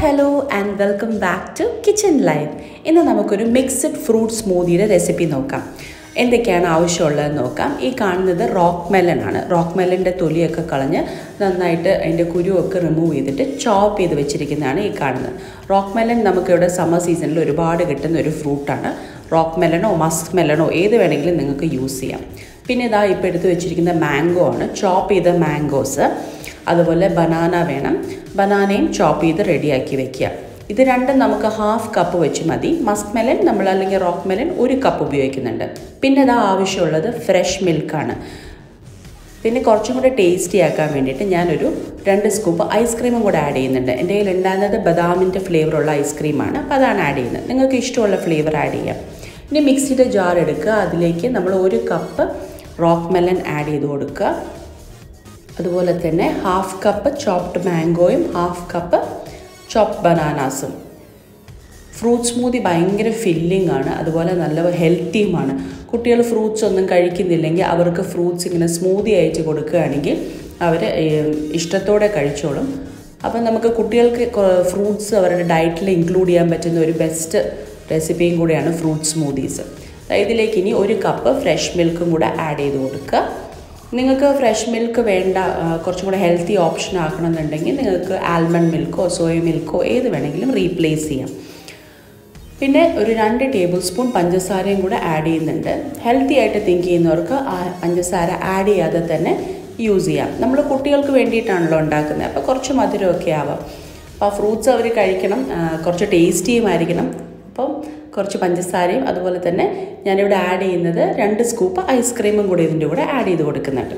Hello and welcome back to kitchen life ഇന്ന് നമുക്കൊരു mixed fruit സ്മൂതിയുടെ recipe നോക്കാം എന്തൊക്കെയാണ് ആവശ്യമുള്ളതെന്ന് നോക്കാം ഈ കാണുന്നത് റോക്ക് മെലൺ ആണ് റോക്ക് മെലൻ്റെ തൊലിയൊക്കെ കളഞ്ഞ് നന്നായിട്ട് അതിൻ്റെ കുരുവൊക്കെ റിമൂവ് ചെയ്തിട്ട് ചോപ്പ് ചെയ്ത് വെച്ചിരിക്കുന്നതാണ് ഈ കാണുന്നത് റോക്ക് മെലൺ നമുക്കിവിടെ സമ്മർ സീസണിൽ ഒരുപാട് കിട്ടുന്ന ഒരു ഫ്രൂട്ടാണ് റോക്ക് മെലണോ മസ്ക് മെലണോ ഏത് വേണമെങ്കിലും നിങ്ങൾക്ക് യൂസ് ചെയ്യാം പിന്നെ ഇതാ ഇപ്പോൾ എടുത്ത് വെച്ചിരിക്കുന്ന മാംഗോ ആണ് ചോപ്പ് ചെയ്ത മാംഗോസ് അതുപോലെ ബനാന വേണം ബനാനയും ചോപ്പ് ചെയ്ത് റെഡിയാക്കി വെക്കുക ഇത് രണ്ടും നമുക്ക് ഹാഫ് കപ്പ് വെച്ച് മതി മസ്ക് മെലൻ നമ്മൾ അല്ലെങ്കിൽ റോക്ക് മെലൻ ഒരു കപ്പ് ഉപയോഗിക്കുന്നുണ്ട് പിന്നെ ഇതാ ആവശ്യമുള്ളത് ഫ്രഷ് മിൽക്കാണ് പിന്നെ കുറച്ചും കൂടെ ടേസ്റ്റി ആക്കാൻ വേണ്ടിയിട്ട് ഞാനൊരു രണ്ട് സ്കൂപ്പ് ഐസ്ക്രീമും കൂടെ ആഡ് ചെയ്യുന്നുണ്ട് എൻ്റെ കയ്യിൽ ഉണ്ടാകുന്നത് ബദാമിൻ്റെ ഫ്ലേവറുള്ള ഐസ്ക്രീമാണ് അപ്പോൾ അതാണ് ആഡ് ചെയ്യുന്നത് നിങ്ങൾക്ക് ഇഷ്ടമുള്ള ഫ്ലേവർ ആഡ് ചെയ്യാം ഇനി മിക്സിയുടെ ജാർ എടുക്കുക അതിലേക്ക് നമ്മൾ ഒരു കപ്പ് റോക്ക് മെലൻ ആഡ് ചെയ്ത് കൊടുക്കുക അതുപോലെ തന്നെ ഹാഫ് കപ്പ് ചോപ്ഡ് മാംഗോയും ഹാഫ് കപ്പ് ചോപ്ഡ് ബനാനാസും ഫ്രൂട്ട് സ്മൂതി ഭയങ്കര ഫില്ലിംഗ് ആണ് അതുപോലെ നല്ല ഹെൽത്തിയുമാണ് കുട്ടികൾ ഫ്രൂട്ട്സ് ഒന്നും കഴിക്കുന്നില്ലെങ്കിൽ അവർക്ക് ഫ്രൂട്ട്സ് ഇങ്ങനെ സ്മൂതി അയച്ച് കൊടുക്കുകയാണെങ്കിൽ അവർ ഇഷ്ടത്തോടെ കഴിച്ചോളും അപ്പം നമുക്ക് കുട്ടികൾക്ക് ഫ്രൂട്ട്സ് അവരുടെ ഡയറ്റിൽ ഇൻക്ലൂഡ് ചെയ്യാൻ പറ്റുന്ന ഒരു ബെസ്റ്റ് റെസിപ്പിയും കൂടിയാണ് ഫ്രൂട്ട് സ്മൂതീസ് ഇതിലേക്ക് ഇനി ഒരു കപ്പ് ഫ്രഷ് മിൽക്കും കൂടെ ആഡ് ചെയ്ത് കൊടുക്കുക നിങ്ങൾക്ക് ഫ്രഷ് മിൽക്ക് വേണ്ട കുറച്ചും കൂടെ ഹെൽത്തി ഓപ്ഷൻ ആക്കണമെന്നുണ്ടെങ്കിൽ നിങ്ങൾക്ക് ആൽമണ്ട് മിൽക്കോ സോയ മിൽക്കോ ഏത് വേണമെങ്കിലും റീപ്ലേസ് ചെയ്യാം പിന്നെ ഒരു രണ്ട് ടേബിൾ സ്പൂൺ പഞ്ചസാരയും കൂടെ ആഡ് ചെയ്യുന്നുണ്ട് ഹെൽത്തി ആയിട്ട് തിങ്ക് ചെയ്യുന്നവർക്ക് ആ പഞ്ചസാര ആഡ് ചെയ്യാതെ തന്നെ യൂസ് ചെയ്യാം നമ്മൾ കുട്ടികൾക്ക് വേണ്ടിയിട്ടാണല്ലോ ഉണ്ടാക്കുന്നത് അപ്പോൾ കുറച്ച് മധുരമൊക്കെ ആവാം അപ്പോൾ ആ ഫ്രൂട്ട്സ് അവർ കഴിക്കണം കുറച്ച് ടേസ്റ്റിയും ആയിരിക്കണം അപ്പം കുറച്ച് പഞ്ചസാരയും അതുപോലെ തന്നെ ഞാനിവിടെ ആഡ് ചെയ്യുന്നത് രണ്ട് സ്കൂപ്പ് ഐസ്ക്രീമും കൂടി ഇതിൻ്റെ കൂടെ ആഡ് ചെയ്ത് കൊടുക്കുന്നുണ്ട്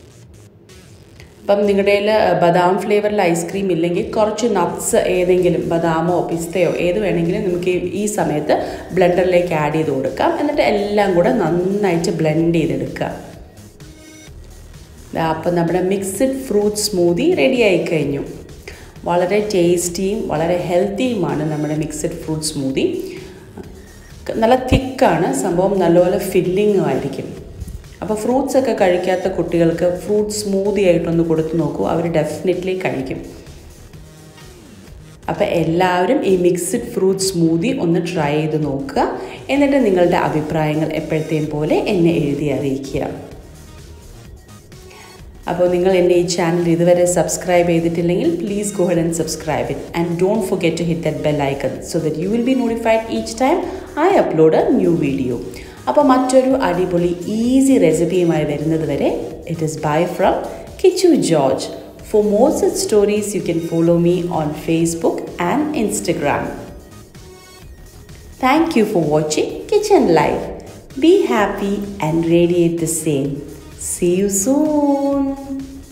അപ്പം നിങ്ങളുടെ കയ്യിൽ ബദാം ഫ്ലേവറിൽ ഐസ്ക്രീം ഇല്ലെങ്കിൽ കുറച്ച് നട്ട്സ് ഏതെങ്കിലും ബദാമോ പിസ്തയോ ഏത് വേണമെങ്കിലും നമുക്ക് ഈ സമയത്ത് ബ്ലെൻഡറിലേക്ക് ആഡ് ചെയ്ത് കൊടുക്കാം എന്നിട്ട് എല്ലാം കൂടെ നന്നായിട്ട് ബ്ലെൻഡ് ചെയ്തെടുക്കുക അപ്പം നമ്മുടെ മിക്സഡ് ഫ്രൂട്ട് സ്മൂതി റെഡി ആയി കഴിഞ്ഞു വളരെ ടേസ്റ്റിയും വളരെ ഹെൽത്തിയുമാണ് നമ്മുടെ മിക്സഡ് ഫ്രൂട്ട് സ്മൂതി നല്ല തിക്കാണ് സംഭവം നല്ലപോലെ ഫില്ലിങ്ങും ആയിരിക്കും അപ്പോൾ ഫ്രൂട്ട്സ് ഒക്കെ കഴിക്കാത്ത കുട്ടികൾക്ക് ഫ്രൂട്ട് സ്മൂതി ആയിട്ടൊന്ന് കൊടുത്തു നോക്കൂ അവർ ഡെഫിനറ്റ്ലി കഴിക്കും അപ്പോൾ എല്ലാവരും ഈ മിക്സഡ് ഫ്രൂട്ട് സ്മൂതി ഒന്ന് ട്രൈ ചെയ്ത് നോക്കുക എന്നിട്ട് നിങ്ങളുടെ അഭിപ്രായങ്ങൾ എപ്പോഴത്തെയും പോലെ എന്നെ എഴുതി അറിയിക്കുക അപ്പോൾ നിങ്ങൾ എൻ്റെ ഈ ചാനൽ ഇതുവരെ സബ്സ്ക്രൈബ് ചെയ്തിട്ടില്ലെങ്കിൽ please go head and subscribe it and don't forget to hit that bell icon so that you will be notified each time I upload a new video അപ്പോൾ മറ്റൊരു അടിപൊളി ഈസി റെസിപ്പിയുമായി വരുന്നത് വരെ it is bye from Kichu George for more such stories you can follow me on Facebook and Instagram thank you for watching kitchen life be happy and radiate the same See you soon.